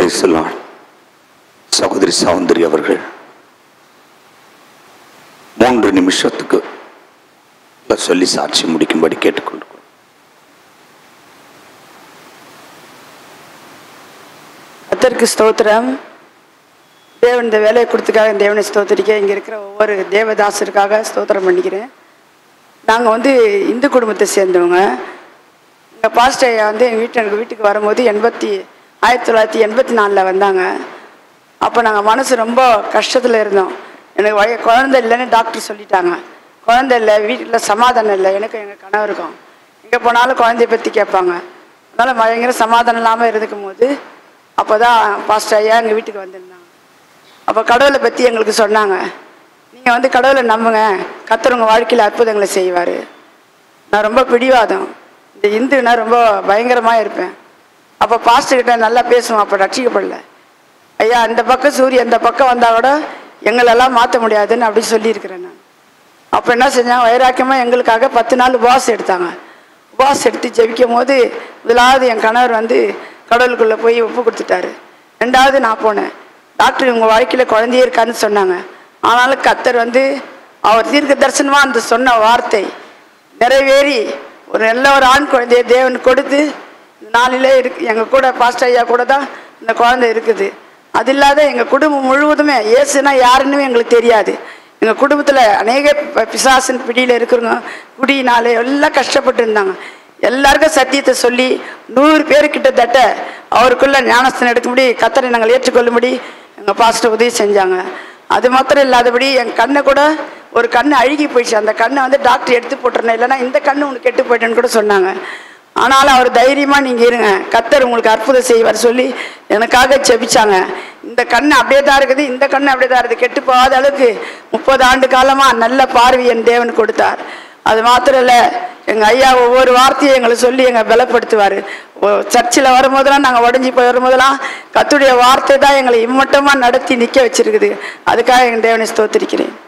Praise the Lord. சகோதரி சௌந்தரி அவர்கள் மூன்று நிமிஷத்துக்கு சொல்லி சாட்சி முடிக்கும்படி கேட்டுக்கொண்டு கத்தருக்கு ஸ்தோத்திரம் தேவன் இந்த வேலையை கொடுத்துக்காக தேவனை ஸ்தோத்திரிக்க இங்கே இருக்கிற ஒவ்வொரு தேவதாசருக்காக ஸ்தோத்திரம் பண்ணிக்கிறேன் நாங்கள் வந்து இந்து குடும்பத்தை சேர்ந்தவங்க எங்கள் பாஸ்டர் ஐயா வந்து எங்கள் வீட்டு எங்கள் வீட்டுக்கு வரும்போது எண்பத்தி ஆயிரத்தி தொள்ளாயிரத்தி எண்பத்தி நாலில் வந்தாங்க அப்போ நாங்கள் மனசு ரொம்ப கஷ்டத்தில் இருந்தோம் எனக்கு வய குழந்தை இல்லைன்னு டாக்டர் சொல்லிட்டாங்க குழந்தை இல்லை வீட்டில் சமாதானம் இல்லை எனக்கு எங்கள் கணவருக்கும் எங்கே போனாலும் குழந்தைய பற்றி கேட்பாங்க அதனால் பயங்கர சமாதானம் இல்லாமல் இருந்துக்கும் போது அப்போ தான் பாஸ்டர் ஐயா எங்கள் வீட்டுக்கு வந்திருந்தாங்க அப்போ கடவுளை பற்றி எங்களுக்கு சொன்னாங்க நீங்கள் வந்து கடவுளை நம்புங்க கத்தர் உங்கள் வாழ்க்கையில் அற்புதங்களை செய்வார் நான் ரொம்ப பிடிவாதம் இந்த இந்துனா ரொம்ப பயங்கரமாக இருப்பேன் அப்போ பாஸ்டர்கிட்ட நல்லா பேசுவோம் அப்போ ரட்சிக்கப்படல ஐயா இந்த பக்கம் சூரியன் இந்த பக்கம் வந்தால் கூட எங்களெல்லாம் மாற்ற முடியாதுன்னு அப்படி சொல்லியிருக்கிறேன் நான் அப்போ என்ன செஞ்சாங்க வைராக்கியமாக எங்களுக்காக பத்து நாள் உபவாசம் எடுத்தாங்க உபவாசம் எடுத்து ஜெபிக்கும் போது முதலாவது என் கணவர் வந்து கடவுளுக்குள்ளே போய் ஒப்பு கொடுத்துட்டாரு ரெண்டாவது நான் போனேன் டாக்டர் உங்கள் வாழ்க்கையில் குழந்தையே இருக்கான்னு சொன்னாங்க ஆனாலும் கத்தர் வந்து அவர் தீர்க்க தரிசனமாக அந்த சொன்ன வார்த்தை நிறைவேறி ஒரு நல்ல ஒரு ஆண் குழந்தைய தேவன் கொடுத்து இந்த நாளிலே இருக்கு எங்கள் கூட பாஸ்டர் ஐயா கூட தான் இந்த குழந்தை இருக்குது அது இல்லாத எங்கள் குடும்பம் முழுவதுமே இயேசுனா யாருன்னு எங்களுக்கு தெரியாது எங்கள் குடும்பத்தில் அநேக ப- பிசாசின் பிடியில் இருக்கிறவங்க குடியினாலே எல்லாம் கஷ்டப்பட்டு இருந்தாங்க எல்லாருக்கும் சத்தியத்தை சொல்லி நூறு பேர் கிட்டத்தட்ட அவருக்குள்ள ஞானஸ்தனம் எடுக்கும்படி கத்தரை நாங்கள் ஏற்றுக்கொள்ளும்படி எங்கள் பாஸ்டர் உதவி செஞ்சாங்க அது மாத்திரம் இல்லாதபடி என் கண்ணை கூட ஒரு கண்ணு அழுகி போயிடுச்சு அந்த கண்ணை வந்து டாக்டர் எடுத்து போட்டுருந்தேன் இல்லைன்னா இந்த கண்ணு உனக்கு கெட்டு போயிட்டேன்னு கூட சொன்னாங்க ஆனாலும் அவர் தைரியமாக நீங்கள் இருங்க கத்தர் உங்களுக்கு அற்புதம் செய்வார் சொல்லி எனக்காக செபிச்சாங்க இந்த கண்ணு அப்படியே தான் இருக்குது இந்த கண்ணு அப்படியே தான் இருக்குது கெட்டு போகாத அளவுக்கு முப்பது ஆண்டு காலமாக நல்ல பார்வை என் தேவன் கொடுத்தார் அது மாத்திரம் இல்லை எங்கள் ஐயா ஒவ்வொரு வார்த்தையும் எங்களை சொல்லி எங்களை பலப்படுத்துவார் சர்ச்சில் வரும்போதெல்லாம் நாங்கள் உடஞ்சி போய் வரும்போதெல்லாம் கத்துடைய வார்த்தை தான் எங்களை இம்மட்டமாக நடத்தி நிற்க வச்சிருக்குது அதுக்காக எங்கள் தேவனை ஸ்தோத்திரிக்கிறேன்